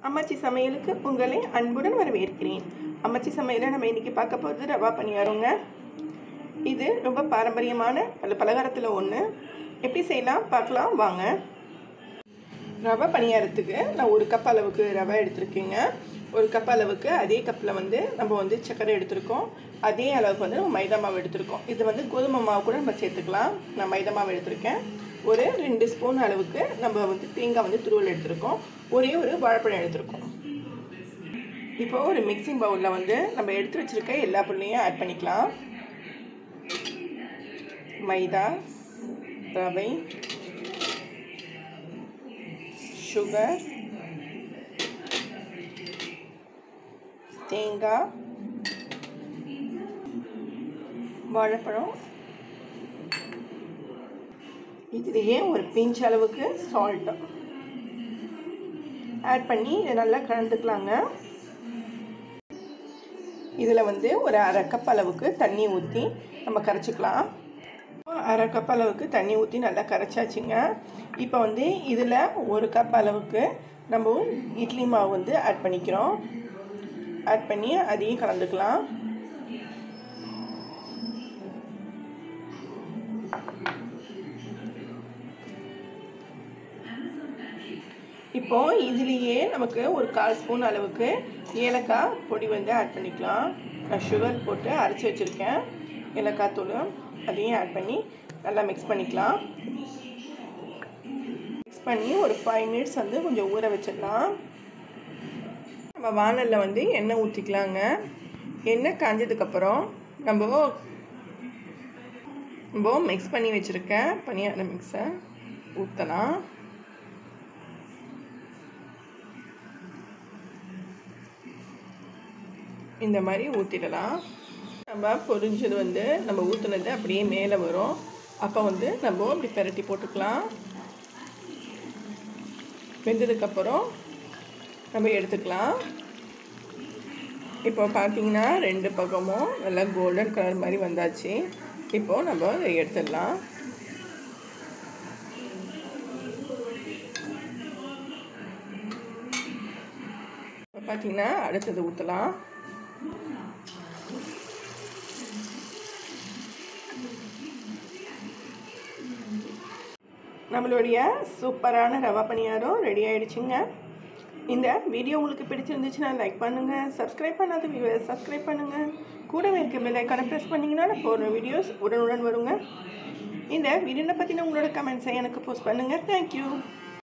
அம்மாச்சி சமையலுக்கு உங்களை அன்புடன் வரவேற்கிறேன் அம்மாச்சி சமையலை நம்ம இன்றைக்கி பார்க்க போகிறது ரவா பணியாரங்க இது ரொம்ப பாரம்பரியமான பல பலகாரத்தில் ஒன்று எப்படி செய்யலாம் பார்க்கலாம் வாங்க ரவை பணியாரத்துக்கு நான் ஒரு கப் அளவுக்கு ரவை எடுத்திருக்கேங்க ஒரு கப் அளவுக்கு அதே கப்பில் வந்து நம்ம வந்து சர்க்கரை எடுத்திருக்கோம் அதே அளவுக்கு வந்து நம்ம மைதா மாவு எடுத்திருக்கோம் இது வந்து கோதுமை மாவு கூட நம்ம சேர்த்துக்கலாம் நான் மைதா மாவு எடுத்திருக்கேன் ஒரு ரெண்டு ஸ்பூன் அளவுக்கு நம்ம வந்து தேங்காய் வந்து துருவல் எடுத்திருக்கோம் ஒரே ஒரு வாழைப்பழம் எடுத்திருக்கோம் இப்போ ஒரு மிக்சிங் பவுலில் வந்து நம்ம எடுத்து வச்சுருக்க எல்லா பொருளையும் ஆட் பண்ணிக்கலாம் மைதா ரவை சுகர் தேங்காய் வாழைப்பழம் இதுலேயே ஒரு பிஞ்ச் அளவுக்கு சால்ட்டு ஆட் பண்ணி இதை நல்லா கலந்துக்கலாங்க இதில் வந்து ஒரு அரை கப் அளவுக்கு தண்ணி ஊற்றி நம்ம கரைச்சிக்கலாம் அரை கப் அளவுக்கு தண்ணி ஊற்றி நல்லா கரைச்சாச்சுங்க இப்போ வந்து இதில் ஒரு கப் அளவுக்கு நம்ம இட்லி மாவு வந்து ஆட் பண்ணிக்கிறோம் ஆட் பண்ணி அதையும் கலந்துக்கலாம் இப்போ இதுலேயே நமக்கு ஒரு கால் ஸ்பூன் அளவுக்கு ஏலக்காய் பொடி வந்து ஆட் பண்ணிக்கலாம் நான் சுகர் போட்டு அரைச்சி வச்சுருக்கேன் ஏலக்காய் தூள் அதையும் ஆட் பண்ணி நல்லா மிக்ஸ் பண்ணிக்கலாம் மிக்ஸ் பண்ணி ஒரு ஃபைவ் மினிட்ஸ் வந்து கொஞ்சம் ஊற வச்சிடலாம் நம்ம வானலில் வந்து எண்ணெய் ஊற்றிக்கலாங்க எண்ணெய் காஞ்சதுக்கப்புறம் நம்ம நம்ம மிக்ஸ் பண்ணி வச்சுருக்கேன் பனியார மிக்ஸை ஊற்றலாம் இந்த மாதிரி ஊற்றிடலாம் நம்ம பொரிஞ்சது வந்து நம்ம ஊற்றுனது அப்படியே மேலே வரும் அப்போ வந்து நம்ம அப்படி பெரட்டி போட்டுக்கலாம் வெந்ததுக்கப்புறம் நம்ம எடுத்துக்கலாம் இப்போ பார்த்தீங்கன்னா ரெண்டு பக்கமும் நல்லா கோல்டன் கலர் மாதிரி வந்தாச்சு இப்போது நம்ம அதை எடுத்துடலாம் இப்போ பார்த்தீங்கன்னா அடுத்தது ஊற்றலாம் நம்மளுடைய சூப்பரான ரவா பணியாரம் ரெடி ஆகிடுச்சுங்க இந்த வீடியோ உங்களுக்கு பிடிச்சிருந்துச்சுன்னா லைக் பண்ணுங்கள் சப்ஸ்கிரைப் பண்ணாத வியூவர் சப்ஸ்கிரைப் பண்ணுங்கள் கூடவே இருக்க பெல் ஐக்கானை ப்ரெஸ் பண்ணிங்கன்னா நான் போடுற வீடியோஸ் உடனுடன் வருங்க இந்த வீடியோனை பற்றின உங்களோட கமெண்ட்ஸை எனக்கு போஸ்ட் பண்ணுங்கள் தேங்க்யூ